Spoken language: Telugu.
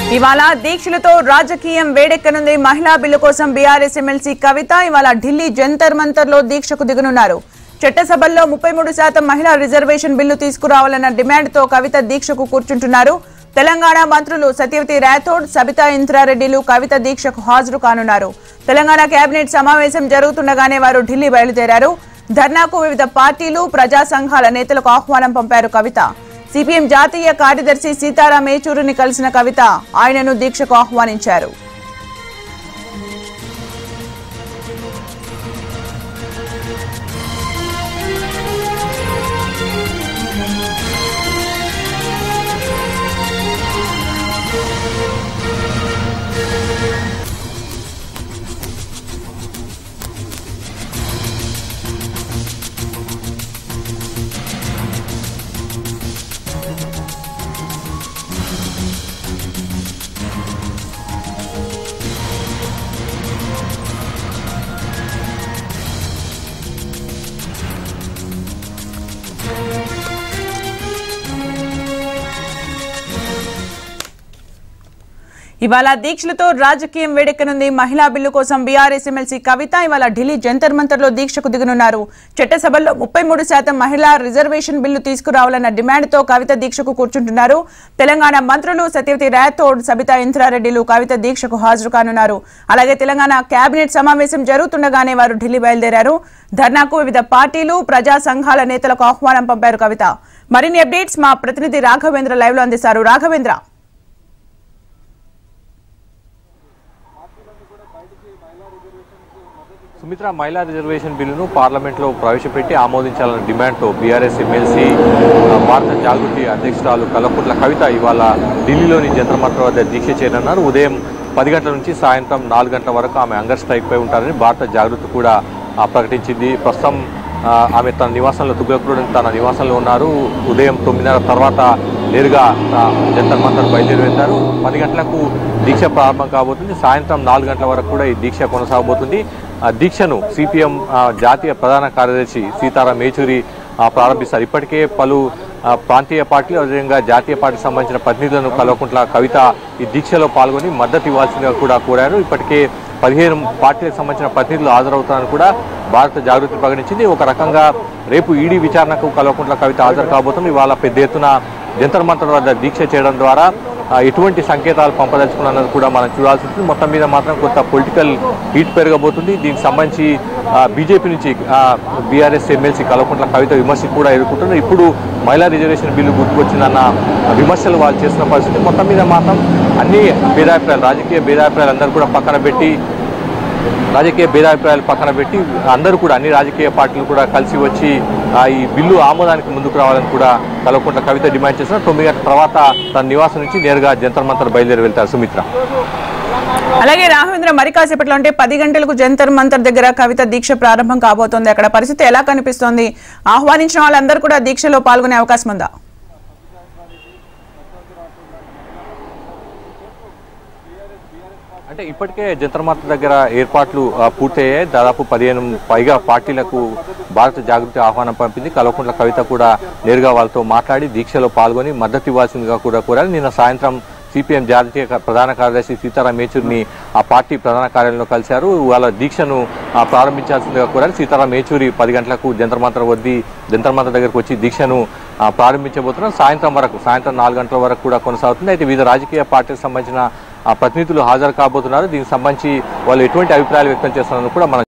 ఇవాళ దీక్షలతో రాజకీయం వేడెక్కనుంది మహిళా బిల్లు కోసం బీఆర్ఎస్ ఎమ్మెల్సీ కవిత ఇవాళ ఢిల్లీ జంతర్ మంతర్ లో దీక్షకు దిగనున్నారు చట్టసభల్లో ముప్పై మూడు శాతం మహిళా రిజర్వేషన్ బిల్లు తీసుకురావాలన్న డిమాండ్తో కవిత దీక్షకు కూర్చుంటున్నారు తెలంగాణ మంత్రులు సత్యవతి రాథోడ్ సబితా ఇంద్రారెడ్డిలు కవిత దీక్షకు హాజరు కానున్నారు తెలంగాణ కేబినెట్ సమావేశం జరుగుతుండగానే వారు ఢిల్లీ బయలుదేరారు ధర్నాకు వివిధ పార్టీలు ప్రజా సంఘాల నేతలకు ఆహ్వానం పంపారు కవిత సిపిఎం జాతీయ కార్యదర్శి సీతారాం ఏచూరుని కలిసిన కవిత ఆయనను దీక్షకు ఆహ్వానించారు ఇవాళ దీక్షలతో రాజకీయం వేడెక్కనుంది మహిళా బిల్లు కోసం బీఆర్ఎస్ ఎమ్మెల్సీ కవిత ఇవాళ ఢిల్లీ జంతర్ మంతర్ లో దీక్షకు దిగనున్నారు చట్టసభల్లో ముప్పై మూడు శాతం మహిళా రిజర్వేషన్ బిల్లు తీసుకురావాలన్న డిమాండ్తో కవిత దీక్షకు కూర్చుంటున్నారు తెలంగాణ మంత్రులు సత్యవతి రాథోడ్ సబితా ఇంద్రారెడ్డిలు కవిత దీక్షకు హాజరు కానున్నారు అలాగే తెలంగాణ కేబినెట్ సమావేశం జరుగుతుండగానే వారు ఢిల్లీ బయలుదేరారు ధర్నాకు వివిధ పార్టీలు ప్రజా సంఘాల నేతలకు ఆహ్వానం పంపారు కవిత మరిన్ని అప్డేట్స్ మా ప్రతినిధి రాఘవేంద్ర లైవ్ లో అందిస్తారు రాఘవేంద్ర సుమిత్ర మహిళా రిజర్వేషన్ బిల్లును పార్లమెంట్లో ప్రవేశపెట్టి ఆమోదించాలన్న డిమాండ్తో బీఆర్ఎస్ ఎమ్మెల్సీ ఆ, భారత జాగృతి అధ్యక్షురాలు కల్లకుంట్ల కవిత ఇవాళ ఢిల్లీలోని జంతర్ మంతర్ వద్ద దీక్ష చేరన్నారు ఉదయం పది గంటల నుంచి సాయంత్రం నాలుగు గంటల వరకు ఆమె అంగర్ స్ట్రైక్ పై ఉంటారని భారత జాగృతి కూడా ఆ, ప్రకటించింది ప్రస్తుతం ఆ, ఆమె తన నివాసంలో తుగ్గకూడని తన నివాసంలో ఉన్నారు ఉదయం తొమ్మిదిన్నర తర్వాత నేరుగా ఆ, జంతర్ మంతర్ బయలుదేరి వెళ్తారు పది గంటలకు దీక్ష ప్రారంభం కాబోతుంది సాయంత్రం నాలుగు గంటల వరకు కూడా ఈ దీక్ష కొనసాగబోతుంది ఆ దీక్షను సిపిఎం జాతీయ ప్రధాన కార్యదర్శి సీతారాం ఏచూరి ఆ, ప్రారంభిస్తారు ఇప్పటికే పలు ఆ, ప్రాంతీయ పార్టీలు అదేవిధంగా జాతీయ పార్టీకి సంబంధించిన ప్రతినిధులను కలవకుంట్ల కవిత ఈ దీక్షలో పాల్గొని మద్దతు ఇవ్వాల్సిందిగా కూడా కోరారు ఇప్పటికే పదిహేను పార్టీలకు సంబంధించిన ప్రతినిధులు హాజరవుతారని కూడా భారత జాగృతి ప్రకటించింది ఒక రకంగా రేపు ఈడీ విచారణకు కలవకుంట్ల కవిత హాజరు కాబోతుంది ఇవాళ పెద్ద ఎత్తున జంతర్ మంతర్ వద్ద దీక్ష చేయడం ద్వారా ఆ, ఎటువంటి సంకేతాలు పంపదలుచుకున్నది కూడా మనం చూడాల్సి ఉంటుంది మొత్తం మీద మాత్రం కొంత పొలిటికల్ హీట్ పెరగబోతుంది దీనికి సంబంధించి బీజేపీ నుంచి బీఆర్ఎస్ ఎమ్మెల్సీ కలవకుంట్ల కవిత విమర్శ కూడా ఎదుర్కొంటున్నారు ఇప్పుడు మహిళా రిజర్వేషన్ బిల్లు గుర్తుకొచ్చిందన్న విమర్శలు వాళ్ళు చేసిన పరిస్థితి మొత్తం మీద మాత్రం అన్ని భేదాభిప్రాయాలు రాజకీయ భేదాభిప్రాయాలు అందరూ కూడా పక్కన పెట్టి రాజకీయ భేదాభిప్రాయాలు పక్కన పెట్టి అందరూ కూడా అన్ని రాజకీయ పార్టీలు కూడా కలిసి వచ్చి ఆ, ఈ బిల్లు ఆమోదానికి ముందుకు రావాలని కూడా కలవకుంట్ల కవిత డిమాండ్ చేస్తున్నారు తొమ్మిది గంటల తర్వాత తన నివాసం నుంచి నేరుగా జంతర్ మంతర్ బయలుదేరి వెళ్తారు సుమిత్ర అలాగే రాఘవేంద్ర మరి కాసేపట్లో అంటే పది గంటలకు జంతర్ మంతర్ దగ్గర కవిత దీక్ష ప్రారంభం కాబోతోంది అక్కడ పరిస్థితి ఎలా కనిపిస్తోంది ఆహ్వానించిన వాళ్ళందరూ కూడా దీక్షలో పాల్గొనే అవకాశం ఉందా అంటే ఇప్పటికే జంతర్ మంతర్ దగ్గర ఏర్పాట్లు ఆ, పూర్తయ్యాయి దాదాపు పదిహేను పైగా పార్టీలకు భారత జాగృతి ఆహ్వానం పంపింది కల్వకుంట్ల కవిత కూడా నేరుగా వాళ్ళతో మాట్లాడి దీక్షలో పాల్గొని మద్దతు ఇవ్వాల్సిందిగా కూడా కోరారు నిన్న సాయంత్రం సిపిఎం జాతీయ క- ప్రధాన కార్యదర్శి సీతారాం ఏచూరిని ఆ పార్టీ ప్రధాన కార్యాలయంలో కలిశారు వాళ్ళ దీక్షను ఆ, ప్రారంభించాల్సిందిగా కోరారు సీతారాం ఏచూరి పది గంటలకు జంతర్ మంతర్ వద్ది జంతర్ మంతర్ దగ్గరకు వచ్చి దీక్షను ఆ, ప్రారంభించబోతున్నారు సాయంత్రం వరకు సాయంత్రం నాలుగు గంటల వరకు కూడా కొనసాగుతుంది అయితే వివిధ రాజకీయ పార్టీలకు సంబంధించిన ఆ ప్రతినిధులు హాజరు కాబోతున్నారు దీనికి సంబంధించి వాళ్ళు ఎటువంటి అభిప్రాయాలు వ్యక్తం చేస్తున్నారని కూడా మనం